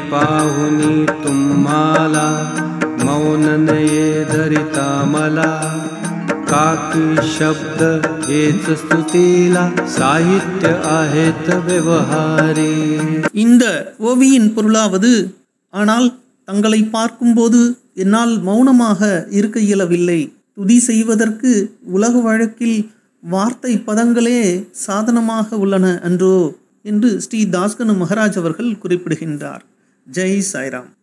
पाहुनी तुम्हाला मौन नये धरिता मला काकी शब्द हेच स्तुतीला साहित्य आहेत व्यवहारी இந்த ஓவியின் பொருளாவது ஆனால் தங்களை பார்க்கும்போது என்னால் மௌனமாக இருக்க இயலவில்லை துதி செய்வதற்கு உலக வழக்கில் வார்த்தை பதங்களே சாதனமாக உள்ளன அன்றோ என்று ஸ்ரீ தாஸ்கனு மகராஜ் அவர்கள் குறிப்பிடுகின்றார் ஜெய் சாய்ராம்